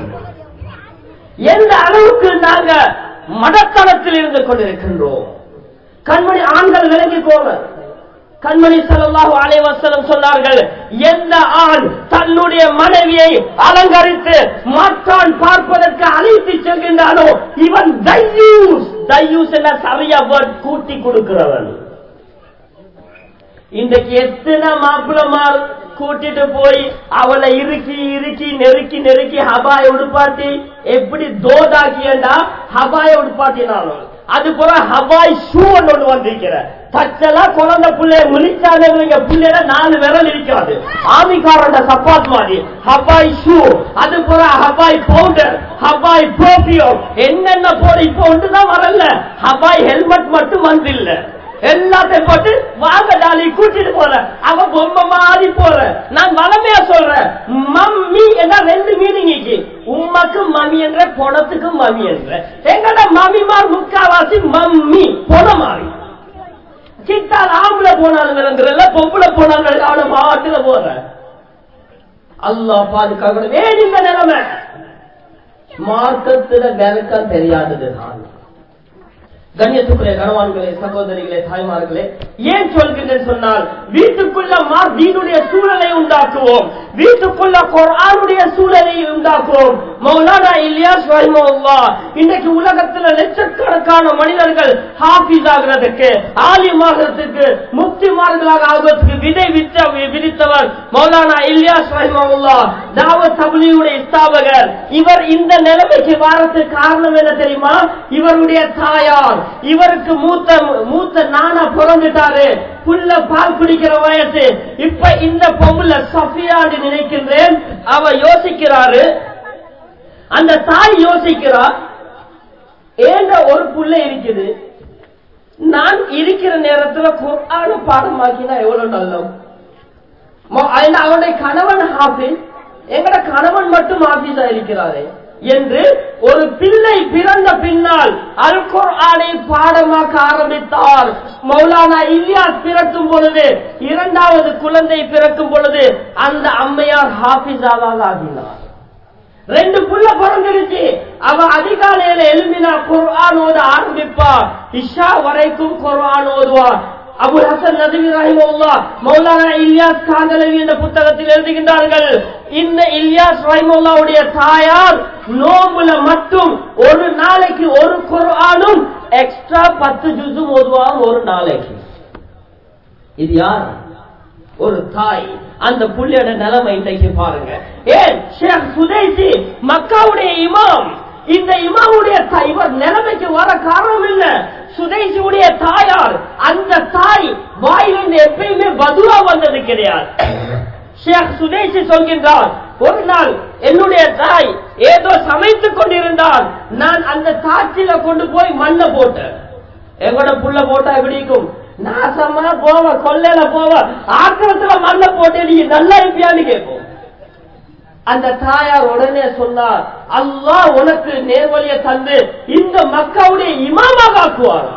எந்த அளவுக்கு நாங்க மடத்தனத்தில் இருந்து கொண்டிருக்கின்றோம் கண்மணி ஆண்கள் விலகிக்கோங்க கண்மணி ஸல்லல்லாஹு அலைஹி வஸல்லம் சொன்னார்கள் எந்த ஆண் தன்னுடைய மனைவியை அலங்கரித்து மாற்றான் பார்ப்பதற்கு அழைத்து செல்கின்றானோ இவன் தையூஸ் தையூஸ் என்ற சரியா word கூட்டி கொடுக்கிறவன் இன்றைக்கு எத்தனை மாப்பிளமார் கூட்டிட்டு போய் அவளை இறுக்கி இறுக்கி நெருக்கி நெருக்கி ஹபாய உடுப்பாட்டி எப்படி தோதாக்கியண்டா ஹபாய உடுப்பாட்டினாலும் அது போல ஹபாய் ஷூ ஒன்று வந்திருக்கிற தச்சலா குழந்தை பிள்ளைய முழிச்சாங்க பிள்ளைல நாலு விரல் இருக்காது ஆமிக்காரோட சப்பாத் மாதிரி ஹபாய் ஷூ அது போல ஹபாய் பவுடர் ஹபாய் பர்ஃபியூம் என்னென்ன போல இப்ப ஒன்றுதான் வரல ஹபாய் ஹெல்மெட் மட்டும் வந்தில்ல எல்லாத்தையும் போட்டு வாங்க டாலி கூட்டிட்டு போற அவ பொம்மை மாறி போற நான் வளமையா சொல்றேன் மம்மி என்ன ரெண்டு மீனிங்க்கு உம்மக்கு மம்மி என்ற பொணத்துக்கு மம்மி என்ற எங்கட மம்மிமார் முக்காவாசி மம்மி பொண மாறி சித்தால் ஆம்பளை போனாலும் விளங்குறல பொம்பளை போனாலும் அவன மாட்டுல போற அல்லா பாதுகாக்கணும் ஏன் இந்த நிலைமை மார்க்கத்துல விளக்கம் தெரியாதது நான் கண்ணியத்துக்குரிய கணவான்களே சகோதரிகளே தாய்மார்களே ஏன் சொல்கிறேன் சொன்னால் வீட்டுக்குள்ள மார்தீனுடைய சூழலை உண்டாக்குவோம் வீட்டுக்குள்ள குர்ஆனுடைய சூழலை உண்டாக்குவோம் மௌலானா இலியாஸ் ரஹிமஹுல்லா இன்னைக்கு உலகத்துல லட்சக்கணக்கான மனிதர்கள் ஹாஃபிஸ் ஆகிறதுக்கு ஆலிம் ஆகிறதுக்கு முக்திமார்களாக ஆகுவதற்கு விதை வித்த விதித்தவர் மௌலானா இலியாஸ் ரஹிமஹுல்லா தாவத் தப்லீகுடைய ஸ்தாபகர் இவர் இந்த நிலைமைக்கு வாரத்துக்கு காரணம் என்ன தெரியுமா இவருடைய தாயார் இவருக்கு மூத்த மூத்த நானா பிறந்துட்டாரு புள்ள பால் குடிக்கிற வயசு இப்ப இந்த பொம்புல சஃபியான்னு நினைக்கின்றேன் அவ யோசிக்கிறாரு அந்த தாய் யோசிக்கிறா ஏண்ட ஒரு புள்ள இருக்குது நான் இருக்கிற நேரத்துல குர்ஆன பாடமாக்கினா எவ்வளவு நல்லம் மொ- அந்த அவனுடைய கணவன் ஹாஃபிஸ் எங்கட கணவன் மட்டும் ஹாஃபிஸா இருக்கிறாரே என்று ஒரு பிள்ளை பிறந்த பின்னால் அல் குர்ஆனை பாடமாக்க ஆரம்பித்தார் மௌலானா இலியாஸ் பிறக்கும் பொழுது இரண்டாவது குழந்தை பிறக்கும் பொழுது அந்த அம்மையார் ஹாஃபிஸாவாக ஆகினார் ரெண்டு புள்ள பிறந்துருச்சு அவ அதிகாலையில எழுந்தினா குர்ஆன் ஓத ஆரம்பிப்பா இஷா வரைக்கும் குர்ஆன் ஓதுவா அபு ஹசன் நதவி ரஹிமுல்லா மௌலானா இலியாஸ் காந்தலவி என்ற புத்தகத்தில் எழுதுகின்றார்கள் இந்த இலியாஸ் ரஹிமுல்லாவுடைய தாயார் நோம்புல மட்டும் ஒரு நாளைக்கு ஒரு குர்ஆனும் எக்ஸ்ட்ரா பத்து ஜுசும் ஓதுவாங்க ஒரு நாளைக்கு இது யார் ஒரு தாய் அந்த புள்ளியோட நிலைமை இன்றைக்கு பாருங்க ஏன் ஷேக் சுதேசி மக்காவுடைய இமாம் இந்த இமாமுடைய தாய் இவர் நிலைமைக்கு வர காரணம் இல்ல சுதேசியுடைய தாயார் அந்த தாய் வாயிலிருந்து எப்பயுமே பதுவா வந்தது கிடையாது ஷேக் சுதேசி சொல்கின்றார் ஒரு நாள் என்னுடைய தாய் ஏதோ சமைத்துக் கொண்டிருந்தால் நான் அந்த தாட்சியில கொண்டு போய் மண்ணை போட்டேன் எங்கட புள்ள போட்டா எப்படி இருக்கும் நாசமா போவ கொல்லையில போவ ஆக்கிரத்துல மண்ணை போட்டு நீ நல்லா இருப்பியான்னு கேட்போம் அந்த தாயார் உடனே சொன்னார் அல்லாஹ் உனக்கு நேர்வழியை தந்து இந்த மக்காவுடைய இமாமாக ஆக்குவாராக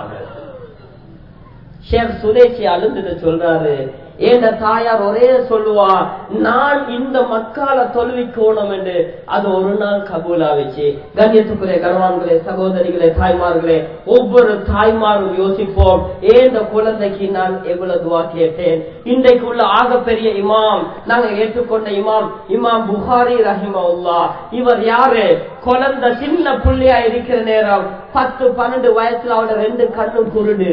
ஷேக் சுதேசி அழுந்துட்டு சொல்றாரு ஏண்ட தாயார் ஒரே சொல்லுவா நான் இந்த மக்கால தொழுவிக்கோணும் என்று அது ஒரு நாள் கபூலாவிச்சு கண்ணியத்துக்குரிய கணவான்களே சகோதரிகளே தாய்மார்களே ஒவ்வொரு தாய்மாரும் யோசிப்போம் ஏந்த குழந்தைக்கு நான் எவ்வளவு துவா கேட்டேன் இன்றைக்கு உள்ள ஆகப்பெரிய இமாம் நாங்க ஏற்றுக்கொண்ட இமாம் இமாம் புகாரி ரஹிமவுல்லா இவர் யாரு குழந்தை சின்ன புள்ளையா இருக்கிற நேரம் பத்து பன்னெண்டு வயசுல அவட ரெண்டு கண்ணும் குருடு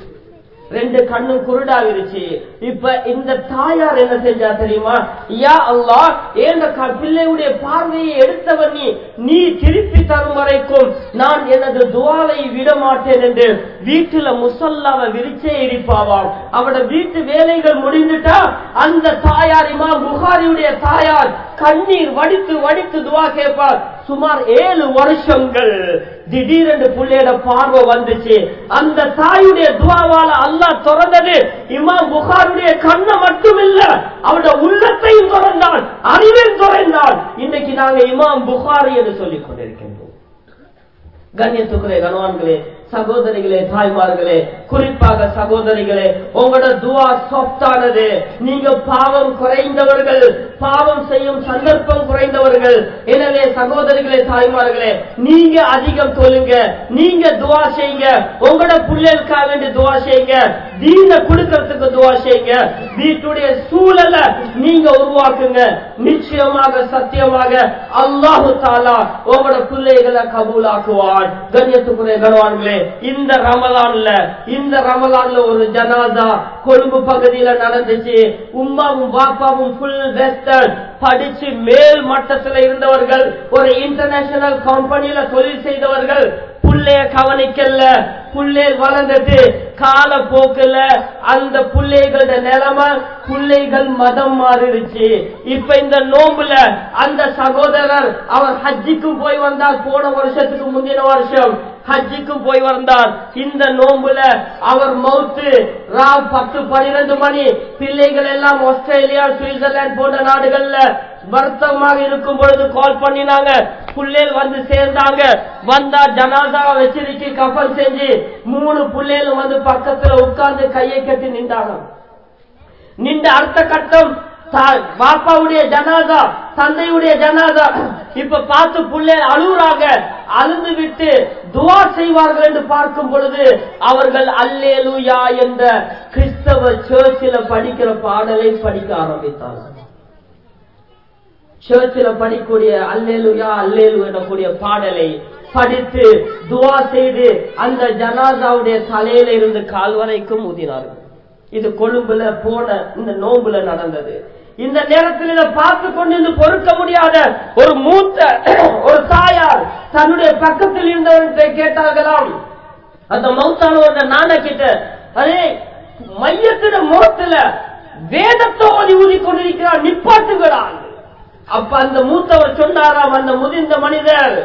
ரெண்டு கண்ணும் குருடாவிருச்சு இப்ப இந்த தாயார் என்ன செஞ்சா தெரியுமா யா அல்லா ஏந்த பிள்ளையுடைய பார்வையை எடுத்தவன் நீ நீ திருப்பி தரும் வரைக்கும் நான் எனது துவாலை விட மாட்டேன் என்று வீட்டுல முசல்லாவை விரிச்சே இருப்பாவாம் அவட வீட்டு வேலைகள் முடிந்துட்டா அந்த தாயார் இமா புகாரியுடைய தாயார் கண்ணீர் வடித்து வடித்து துவா கேட்பார் சுமார் ஏழு வருஷங்கள் திடீரென்று புள்ளையோட பார்வை வந்துச்சு அந்த தாயுடைய துவாவால அல்லாஹ் திறந்தது இமாம் புகாருடைய கண்ணை மட்டும் இல்ல அவருடைய உள்ளத்தையும் திறந்தான் அறிவில் திறந்தான் இன்னைக்கு நாங்க இமாம் புகாரி என்று சொல்லிக் கொண்டிருக்கின்றோம் கண்ணியத்துக்குரிய கணவான்களே சகோதரிகளே தாய்மார்களே குறிப்பாக சகோதரிகளே உங்களோட துவா சொத்தானது நீங்க பாவம் குறைந்தவர்கள் பாவம் செய்யும் சந்தர்ப்பம் குறைந்தவர்கள் எனவே சகோதரிகளே தாய்மார்களே நீங்க அதிகம் சொல்லுங்க நீங்க துவா செய்யுங்க உங்களோட பிள்ளைகளுக்காக வேண்டி துவா செய்யுங்க தீன கொடுக்கறதுக்கு துவா செய்யுங்க வீட்டுடைய சூழலை நீங்க உருவாக்குங்க நிச்சயமாக சத்தியமாக அல்லாஹு தாலா உங்களோட பிள்ளைகளை கபூலாக்குவான் கண்ணியத்துக்குரிய கணவான்களே இந்த ரமலான்ல இந்த ரமலான்ல ஒரு ஜனாதா கொழும்பு பகுதியில நடந்துச்சு உமாவும் பாப்பாவும் ஃபுல் வெஸ்டர்ன் படிச்சு மேல் மட்டத்துல இருந்தவர்கள் ஒரு இன்டர்நேஷனல் கம்பெனியில தொழில் செய்தவர்கள் புள்ளைய கவனிக்கல புள்ளேல் வளர்ந்தது கால போக்குல அந்த புள்ளைகளோட நிலைமை புள்ளைகள் மதம் மாறிடுச்சு இப்ப இந்த நோம்புல அந்த சகோதரர் அவர் ஹஜ்ஜிக்கும் போய் வந்தார் போன வருஷத்துக்கு முந்தின வருஷம் ஹஜ்ஜிக்கும் போய் வந்தார் இந்த நோம்புல அவர் மவுத்து ராவ் பத்து பனிரெண்டு மணி பிள்ளைகள் எல்லாம் ஆஸ்திரேலியா சுவிட்சர்லாந்து போன்ற நாடுகள்ல வருத்தமாக இருக்கும் பொழுது கால் பண்ணினாங்க புள்ளேல் வந்து சேர்ந்தாங்க வந்தா ஜனாதா வச்சிருக்கி கப்பல் செஞ்சு மூணு புள்ளேலும் வந்து பக்கத்துல உட்கார்ந்து கையை கட்டி நின்றாங்க நின்ற அடுத்த கட்டம் பாப்பாவுடைய ஜனாதா தந்தையுடைய ஜனாதா இப்ப பார்த்து புள்ளே அழுகுறாங்க அழுந்து விட்டு துவா செய்வார்கள் என்று பார்க்கும் பொழுது அவர்கள் அல்லேலுயா என்ற கிறிஸ்தவ சேர்ச்சில படிக்கிற பாடலை படிக்க ஆரம்பித்தார்கள் சேர்ச்சில் படிக்கூடிய அல்லேலுயா அல்லேலு எனக்கூடிய பாடலை படித்து துவா செய்து அந்த ஜனாதாவுடைய தலையில இருந்து கால் வரைக்கும் ஊதினார்கள் இது கொழும்புல போன இந்த நோம்புல நடந்தது இந்த நேரத்தில் இதை பார்த்து கொண்டு பொறுக்க முடியாத ஒரு மூத்த ஒரு தாயார் தன்னுடைய பக்கத்தில் இருந்தவர்கிட்ட கேட்டார்களாம் அந்த மௌத்தானவர்கிட்ட நான கிட்ட அதே மையத்திட முகத்துல வேதத்தை ஓதி ஊதி கொண்டிருக்கிறார் நிப்பாட்டுகிறான் அப்ப அந்த மூத்தவர் சொன்னாராம் அந்த முதிர்ந்த மனிதர்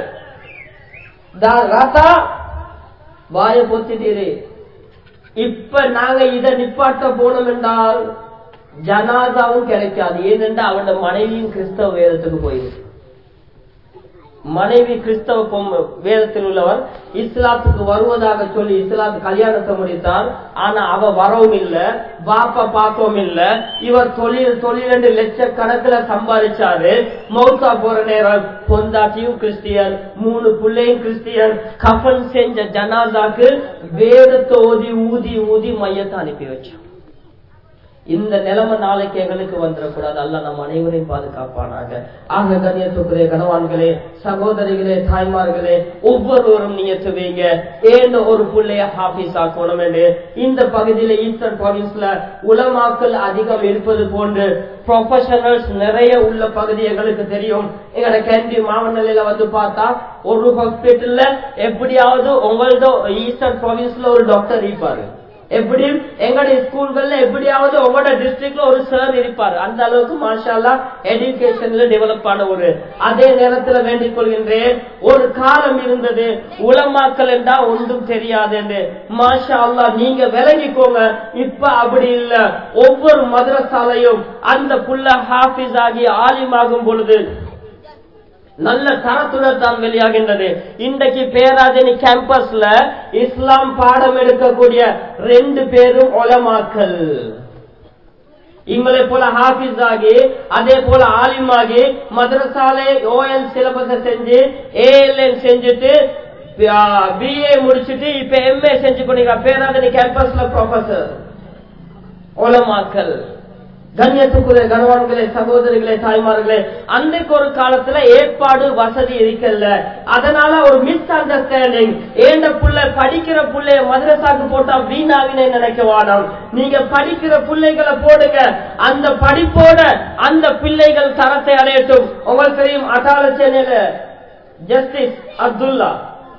ராதா வாய பொத்திட்டீரு இப்ப நாங்க இதை நிப்பாட்ட போனோம் என்றால் ஜனாதாவும் கிடைக்காது ஏனென்றால் அவனோட மனைவியும் கிறிஸ்தவ வேதத்துக்கு போயிருக்கு மனைவி கிறிஸ்தவ வேதத்தில் உள்ளவர் இஸ்லாத்துக்கு வருவதாக சொல்லி இஸ்லாத்து கல்யாணத்தை முடித்தார் ஆனா அவ வரவும் இல்ல பாப்பா பார்க்கவும் இல்ல இவர் தொழில் தொழில் ரெண்டு லட்சக்கணக்கில் சம்பாதிச்சாரு மௌசா போற நேரம் பொந்தாட்டியும் கிறிஸ்டியன் மூணு பிள்ளையும் கிறிஸ்டியன் கஃபன் செஞ்ச ஜனாதாக்கு வேதத்தை ஓதி ஊதி ஊதி மையத்தை அனுப்பி வச்சோம் இந்த நிலைமை நாளைக்கு எங்களுக்கு வந்துடக்கூடாது அல்ல நம் அனைவரையும் பாதுகாப்பானாக ஆக கண்ணியத்துக்குரிய கணவான்களே சகோதரிகளே தாய்மார்களே ஒவ்வொருவரும் நியத்துவீங்க ஏன்னு ஒரு பிள்ளைய ஹாபிஸ் ஆக்கணும் என்று இந்த பகுதியில ஈஸ்டர்ன் ப்ராவின்ஸ்ல உலமாக்கள் அதிகம் இருப்பது போன்று ப்ரொஃபஷனல்ஸ் நிறைய உள்ள பகுதி எங்களுக்கு தெரியும் எங்களோட கேண்டி மாவட்டநிலையில வந்து பார்த்தா ஒரு ஹாஸ்பிட்டல்ல எப்படியாவது உங்களது ஈஸ்டர்ன் ப்ராவின்ஸ்ல ஒரு டாக்டர் இருப்பாரு எப்படி எங்களுடைய ஸ்கூல்கள்ல எப்படியாவது ஒவ்வொரு டிஸ்ட்ரிக்ட்ல ஒரு சார் இருப்பார் அந்த அளவுக்கு மாஷால்லா எஜுகேஷன்ல டெவலப் ஆன ஒரு அதே நேரத்துல வேண்டிக் கொள்கின்றேன் ஒரு காலம் இருந்தது உலமாக்கல் என்றா ஒன்றும் தெரியாது என்று மாஷா அல்லா நீங்க விளங்கிக்கோங்க இப்ப அப்படி இல்ல ஒவ்வொரு மதரசாலையும் அந்த புள்ள ஹாஃபிஸ் ஆகி ஆலிமாகும் பொழுது நல்ல தரத்துடன் தான் வெளியாகின்றது இன்றைக்கு பேராதனி கேம்பஸ்ல இஸ்லாம் பாடம் எடுக்கக்கூடிய ரெண்டு பேரும் ஒலமாக்கல் இவங்களை போல ஹாபிஸ் ஆகி அதே போல ஆலிமாகி மதரசாலை ஓஎல் சிலபஸ செஞ்சு ஏஎல்என் செஞ்சுட்டு பிஏ முடிச்சுட்டு இப்ப எம்ஏ செஞ்சு கொண்டீங்க பேராதனி கேம்பஸ்ல ப்ரொஃபசர் ஒலமாக்கல் கண்ணியத்துக்குரிய கனவான்களே சகோதரிகளே தாய்மார்களே அன்றைக்கு ஒரு காலத்துல ஏற்பாடு வசதி இருக்கல அதனால ஒரு மிஸ் அண்டர்ஸ்டாண்டிங் ஏண்ட புள்ள படிக்கிற புள்ளைய மதரசாக்கு போட்டா வீணாவினே நினைக்க வாடம் நீங்க படிக்கிற பிள்ளைகளை போடுங்க அந்த படிப்போட அந்த பிள்ளைகள் தரத்தை அடையட்டும் உங்களுக்கு தெரியும் அட்டாள சென்னையில ஜஸ்டிஸ் அப்துல்லா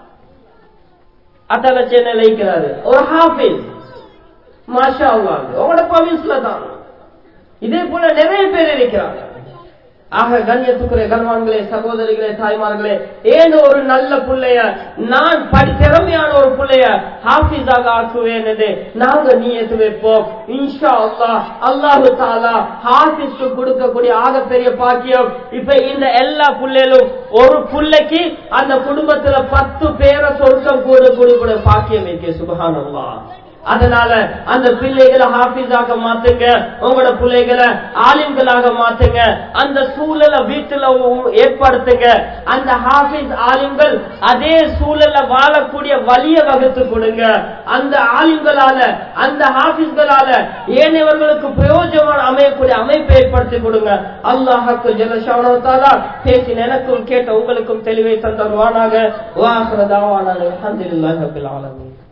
அட்டாள சென்னையில இருக்கிறாரு ஒரு ஹாஃபிஸ் மாஷா அல்லாஹ் உங்களோட பவிஸ்ல தான் இதே போல நிறைய பேர் இருக்கிறாங்க ஆக கண்ணியத்துக்குரிய கண்வான்களே சகோதரிகளே தாய்மார்களே ஏன் ஒரு நல்ல புள்ளைய நான் படி திறமையான ஒரு புள்ளைய ஹாஃபிஸாக ஆக்குவேன் என்று நாங்க நீயத்து வைப்போம் இன்ஷா அல்லா அல்லாஹு தாலா ஹாஃபிஸ்க்கு கொடுக்கக்கூடிய ஆகப்பெரிய பாக்கியம் இப்ப இந்த எல்லா புள்ளைகளும் ஒரு புள்ளைக்கு அந்த குடும்பத்துல பத்து பேரை சொர்க்கம் கூட கொடுக்கூடிய பாக்கியம் இருக்கு சுபஹான் அல்லா அதனால அந்த பிள்ளைகளை ஹாஃபிஸாக மாத்துங்க உங்களோட பிள்ளைகளை ஆலிம்களாக மாத்துங்க அந்த சூழலை வீட்டுல ஏற்படுத்துங்க அந்த ஹாஃபிஸ் ஆலிம்கள் அதே சூழல்ல வாழக்கூடிய வழிய வகுத்து கொடுங்க அந்த ஆலிம்களால அந்த ஹாஃபிஸ்களால ஏனையவர்களுக்கு பிரயோஜனம் அமையக்கூடிய அமைப்பை ஏற்படுத்தி கொடுங்க அல்லாஹாக்கு ஜலசாவனத்தாலா பேசின எனக்கும் கேட்ட உங்களுக்கும் தெளிவை தந்தருவானாக வாசனதாவானாக அல்ஹம்துலில்லாஹி ரப்பில் ஆலமீன்